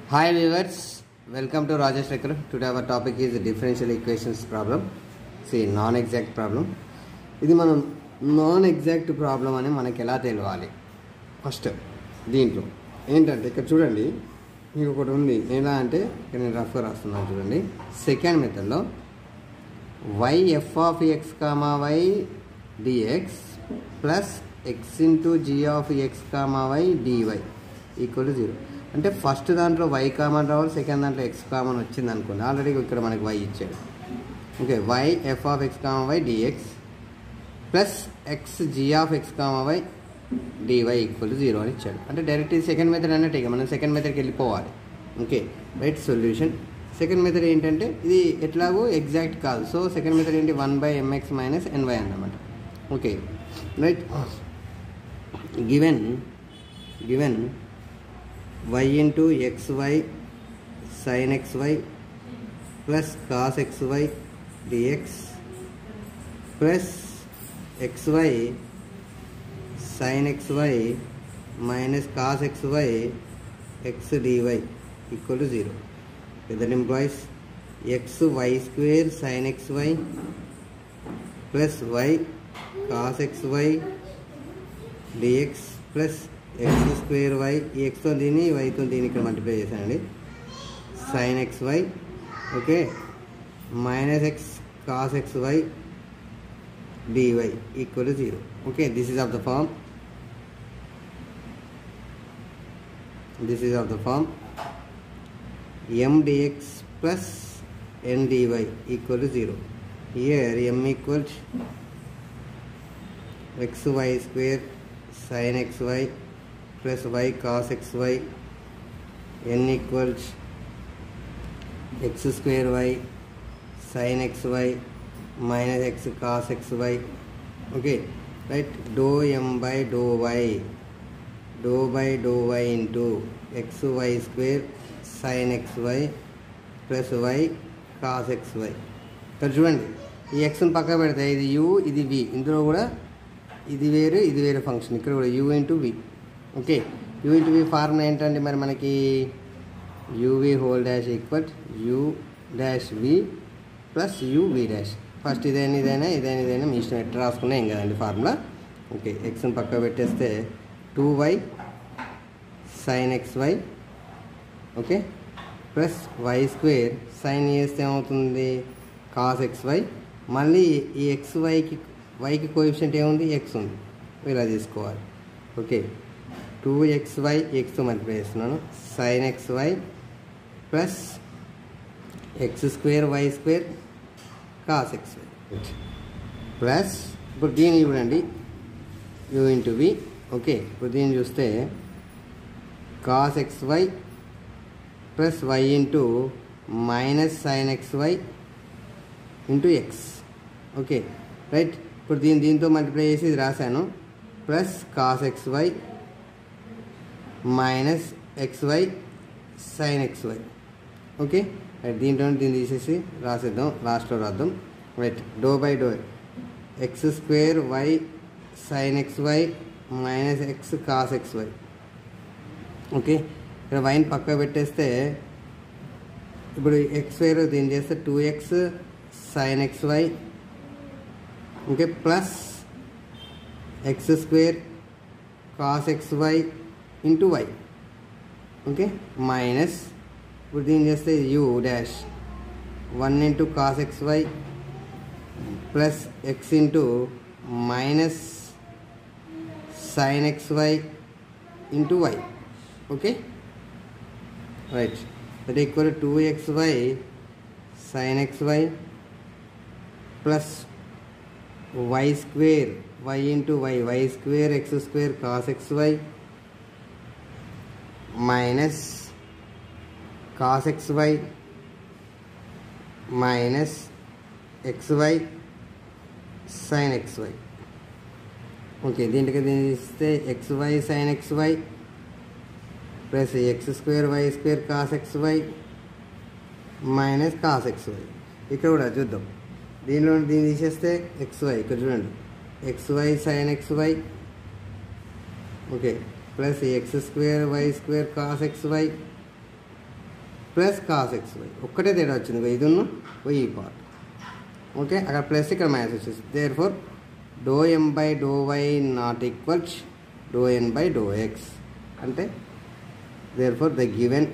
Hi viewers, welcome to Rajesh Rekar. Today our topic is differential equations problem. See, non-exact problem. ఇది మనం non exact problem అని మనకి ఎలా తెలియాలి first దీంట్లో ఏంటంటే ఇక్కడ చూడండి మీకు ఒకటి ఉంది ఎలా అంటే ఇక్కడ నేను రఫ్గా రాస్తున్నాను చూడండి సెకండ్ మెథడ్లో y f of x comma y dx plus x into g of x comma y dy equal to zero అంటే ఫస్ట్ దాంట్లో వై కామన్ రావాలి సెకండ్ దాంట్లో ఎక్స్ కామన్ వచ్చింది అనుకోండి ఆల్రెడీ ఇక్కడ మనకి వై ఇచ్చాడు okay y f of x comma y dx plus x g of x comma y dy equal to zero అని ఇచ్చాడు అంటే డైరెక్ట్ సెకండ్ మెథడ్ అన్నట్టు ఇక మనం సెకండ్ మెథడ్కి వెళ్ళిపోవాలి okay right solution second method ఏంటంటే ఇది ఎట్లాగో ఎగ్జాక్ట్ కాదు సో సెకండ్ మెథడ్ ఏంటి one by mx minus ny అన్నమాట okay right given given y into x y sin x y plus cos x y dx plus x y sin x y minus cos x y x dy equal to zero that implies x y square sin x y plus y cos x y dx plus x square y ఈ ఎక్స్తో దీన్ని వైతో దీన్ని ఇక్కడ multiply చేశానండి sin x y okay minus x cos x y dy equal to 0 okay this is of the form this is of the form m dx plus n dy equal to 0 here m equals xy square sin xy plus y cos xy n equals x square y sin xy minus x cos xy okay right dou m by dou y dou by dou y into xy square sin xy plus y cos x y ఇక్కడ చూడండి ఈ ఎక్స్ని పక్క పెడితే ఇది you ఇది వి ఇందులో కూడా ఇది వేరు ఇది వేరే ఫంక్షన్ ఇక్కడ కూడా u into v okay u into v formula ఏంటంటే మరి మనకి uv whole dash equal u dash v plus u v dash first ఇదైనా ఇదైనా ఇదైనా ఇదైనా మీ ఇష్టం ఎట్లా రాసుకున్నా ఏం కదండి ఫార్ములా ఓకే ఎక్స్ని పక్క పెట్టేస్తే two y sin x y okay plus y square sin చేస్తే ఏమవుతుంది కాస్ ఎక్స్ వై మళ్ళీ ఈ ఎక్స్ వైకి వైకి కోఎఫిషియంట్ ఏముంది ఎక్స్ ఉంది ఇలా తీసుకోవాలి ఓకే టూ ఎక్స్ వై ఎక్స్తో మల్టిప్లై చేస్తున్నాను sin x y plus x square y square cos x y plus ఇప్పుడు దీన్ని చూడండి యూ ఇంటూ వి ఓకే ఇప్పుడు దీన్ని చూస్తే cos x y plus y into minus sin x y into x okay right ఇప్పుడు దీని దీంతో మల్టిప్లై చేసి ఇది రాశాను plus cos x y minus x y sin x y okay right దీంట్లో దీన్ని తీసేసి రాసేద్దాం లాస్ట్లో రాద్దాం right do by do x square y sin x y minus x cos x y okay ఇక్కడ వైన్ పక్క పెట్టేస్తే ఇప్పుడు ఎక్స్ వేరు దీన్ని చేస్తే two x sine x y okay plus x square cos x y into y okay minus ఇప్పుడు దీన్ని చేస్తే u dash one into cos x y plus x into minus sin x y into y okay right that equal to x y sin x y plus y square y into y y square x square cos x y minus cos x y minus x y sin x y okay దీంట్కి దీన్ని ఇస్తే X y sin x y plus x square y square cos x y minus cos x y ఇక్కడ కూడా చూద్దాం దీనిలో దీన్ని తీసేస్తే X y ఇక్కడ చూడండి x y sin x y okay plus x square y square cos x y plus cos x y ఒక్కటే తేడా వచ్చింది ఇది ఉన్న ఈ పార్ట్ ఓకే అక్కడ ప్లస్ ఇక్కడ మైనస్ వచ్చేసి therefore do m by do y not equals do n by do x అంటే therefore the given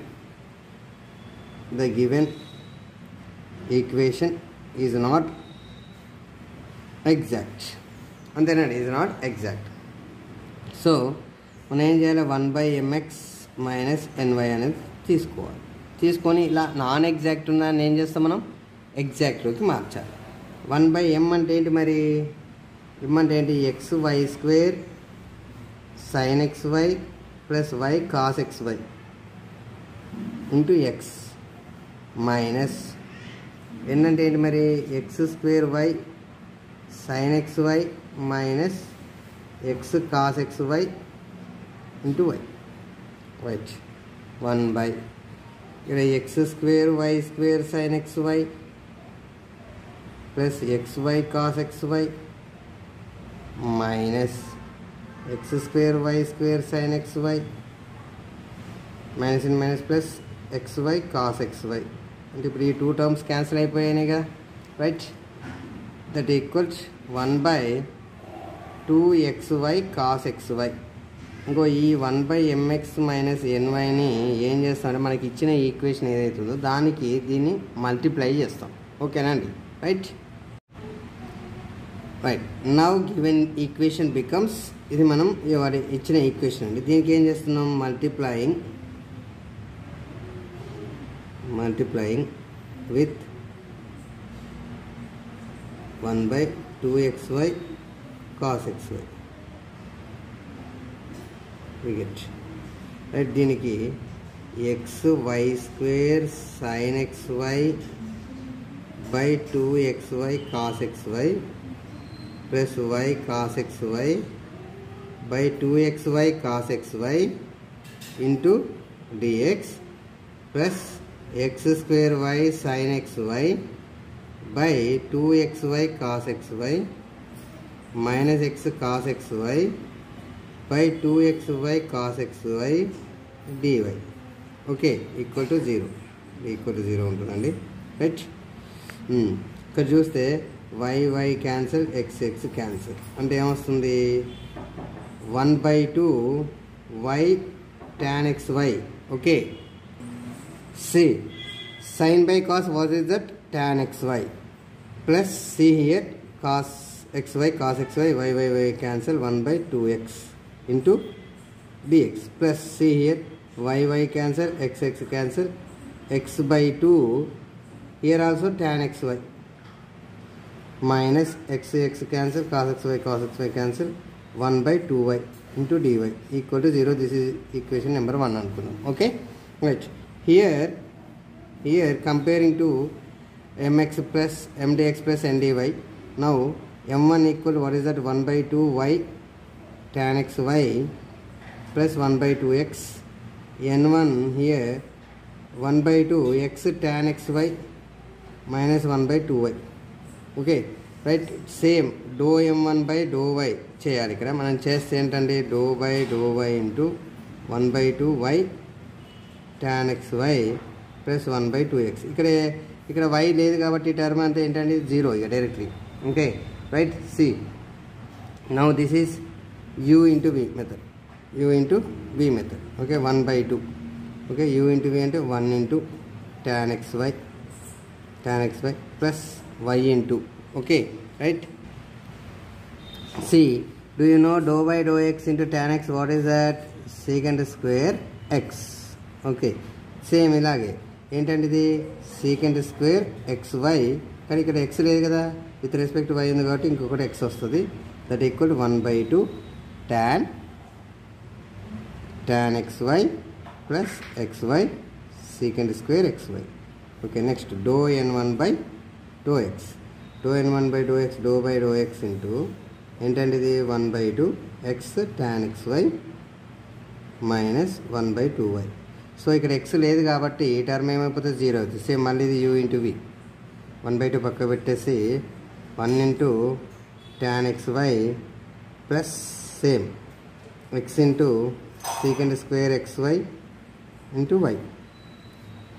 the given equation is not exact అంతేనండి ఈజ్ నాట్ ఎగ్జాక్ట్ సో మనం ఏం చేయాలి one by mx minus ny అనేది తీసుకోవాలి తీసుకొని ఇలా non exact ఉందని ఏం చేస్తాం మనం ఎగ్జాక్ట్లోకి మార్చాలి వన్ బై ఎం అంటే ఏంటి మరి ఎం అంటే ఏంటి x y square sin x y plus y cos x y into x minus n అంటే ఏంటి మరి x square y sin x y minus x cos x y into y right one by ఇక్కడ x square y square sin x y plus x y cos x y minus x square y square sin x y minus in minus plus x y cos x y అంటే ఇప్పుడు ఈ two terms cancel అయిపోయాయి కదా right that equals one by two x y cos x y ఇంకో ఈ one by mx minus ఎన్వైని ఏం చేస్తామంటే మనకి ఇచ్చిన ఈక్వేషన్ ఏదైతుందో దానికి దీన్ని మల్టిప్లై చేస్తాం ఓకేనా అండి right right now given equation becomes ఇది మనం ఇవాళ ఇచ్చిన ఈక్వేషన్ అండి దీనికి ఏం చేస్తున్నాం multiplying multiplying with one by two x y cos x y we get right దీనికి x y square sin x y by two x y cos x y plus y cos x y by two x y cos x y into dx plus x square y sin x y by two x y cos x y minus x cos x y by two x y cos x y dy okay equal to zero equal to zero ఉంటుందండి right ఇక్కడ చూస్తే y y cancel x x cancel అంటే ఏమొస్తుంది one by two y tan x y okay see sin by cos what is that tan x y plus C here cos x y cos x y y y y cancel one by two X into dx plus C here y y cancel x x cancel x by two here also tan x y minus x x cancel cos x y cos x y cancel one by two y into dy equal to zero this is equation number one అనుకున్నాం okay right here here comparing to mx plus mdx plus ndy now m1 equal what is that 1 by 2 y tan x y plus 1 by 2x n1 here 1 by 2 x tan x y minus 1 by 2y okay right same doh M one by do y చేయాలి ఇక్కడ మనం చేస్తే ఏంటంటే doh by do y into one by two y tan x y plus one by two x ఇక్కడ ఇక్కడ why లేదు కాబట్టి term అంతా ఏంటంటే జీరో ఇక directly okay right see now this is u into v method u into v method okay one by two okay u into v అంటే one into tan x y tan x y plus y into okay right see do you know doh by do x into tan x what is that secant square x okay same ఇలాగే ఏంటంటే ఇది second square x why కానీ ఇక్కడ x లేదు కదా with respect why ఉంది కాబట్టి ఇంకొకటి ఎక్స్ వస్తుంది that equal one by two tan tan x y plus x y secant square x y okay next doh N one by do x doh N one by do x doh by do x into ఏంటంటే ఇది one by two x tan x y minus one by two y so ఇక్కడ x లేదు కాబట్టి ఈ term ఏమైపోతుంది zero అవుతుంది same మళ్ళీ ఇది u into v one by two పక్క పెట్టేసి one into tan x y plus same x into secant square x y into y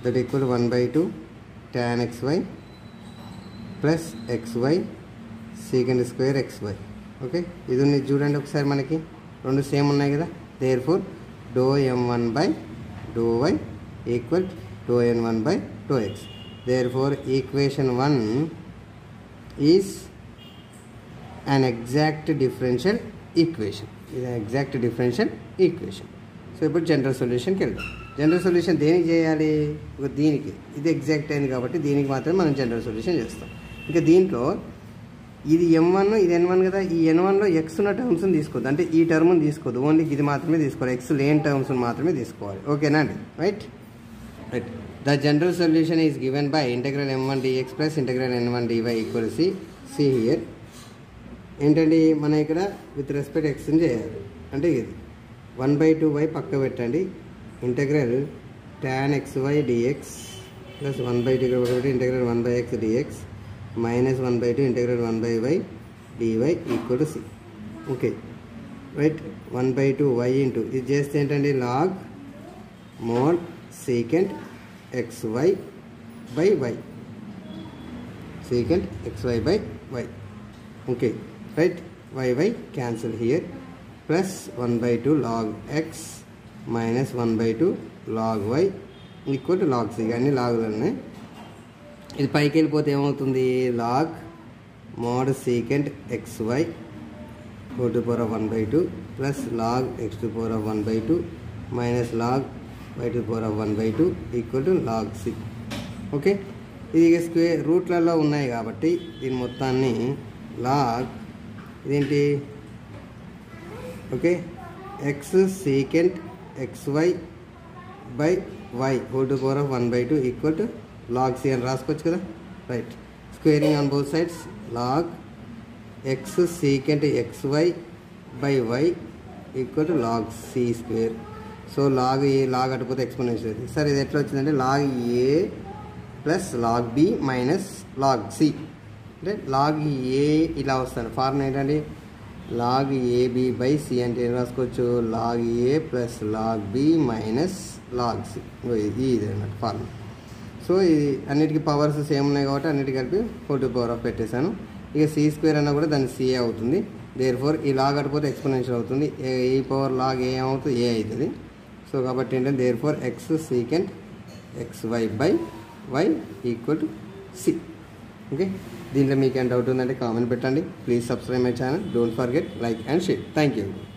that equal one by two tan x y plus x y secant square x y okay ఇది ఉంది చూడండి ఒకసారి మనకి రెండు same ఉన్నాయి కదా therefore do M one by do y equal doh N one by do x therefore equation one is an exact differential equation ఇది exact differential equation so ఇప్పుడు జనరల్ సొల్యూషన్కి వెళ్దాం జనరల్ సొల్యూషన్ దేనికి చేయాలి ఒక దీనికి ఇది exact అయింది కాబట్టి దీనికి మాత్రమే మనం జనరల్ సొల్యూషన్ చేస్తాం ఇంకా దీంట్లో ఇది ఎం వన్ ఇది ఎన్ వన్ కదా ఈ ఎన్ వన్లో ఎక్స్ ఉన్న టర్మ్స్ని తీసుకోవద్దు అంటే ఈ టర్మ్ని తీసుకోవద్దు ఓన్లీ ఇది మాత్రమే తీసుకోవాలి ఎక్స్ లేని టర్మ్స్ని మాత్రమే తీసుకోవాలి ఓకేనా అండి right right the general solution is given by integral M one dx plus integral N one dy equal c c here ఏంటండి మన ఇక్కడ విత్ రెస్పెక్ట్ ఎక్స్ని చేయాలి అంటే ఇది వన్ బై టూ వై పక్క పెట్టండి integral tan x y dx plus one by two ఒకటి integral one by x dx minus one by two integral one by y dy equal to c okay right one by two y into ఇది చేస్తే ఏంటండి log mod secant x y by y secant x y by y okay right y y cancel here plus one by two log x minus one by two log y equal to log c అన్ని లాగులు ఉన్నాయి ఇది పైకి వెళ్ళిపోతే ఏమవుతుంది log mod secant x y four to power of one by two plus log x to power of one by two minus log y to power of one by two equal to log c okay ఇది square రూట్లలో ఉన్నాయి కాబట్టి దీని మొత్తాన్ని log ఇదేంటి okay x secant x y by y whole to power of one by two equal to log c అని రాసుకోవచ్చు కదా right squaring on both sides log x secant x y by y equal to log c square so log a log అటుపోతే exponential sir ఇది ఎట్లా వచ్చిందంటే log a plus log b minus log c అంటే log a ఇలా వస్తాను formula ఏంటండి log AB by C అంటే ఏం రాసుకోవచ్చు log a plus log b minus log c ఇది ఇది అన్నట్టు ఫార్ములా సో ఇది అన్నిటికీ పవర్స్ సేమ్ ఉన్నాయి కాబట్టి అన్నిటికీ కలిపి ఫోర్ టు పవర్ ఆఫ్ పెట్టేశాను ఇక సి స్క్వేర్ అన్నా కూడా దాని సిఏ అవుతుంది దేర్ ఫోర్ ఈ లాగ్ అడిపోతే ఎక్స్పోనెన్షియల్ అవుతుంది ఈ పవర్ లాగ్ ఏ అవుతుంది ఏ అవుతుంది సో కాబట్టి ఏంటంటే therefore x secant x y by y equal to c okay దీంట్లో మీకు ఏం డౌట్ ఉందంటే కామెంట్ పెట్టండి please subscribe my channel don't forget like and share thank you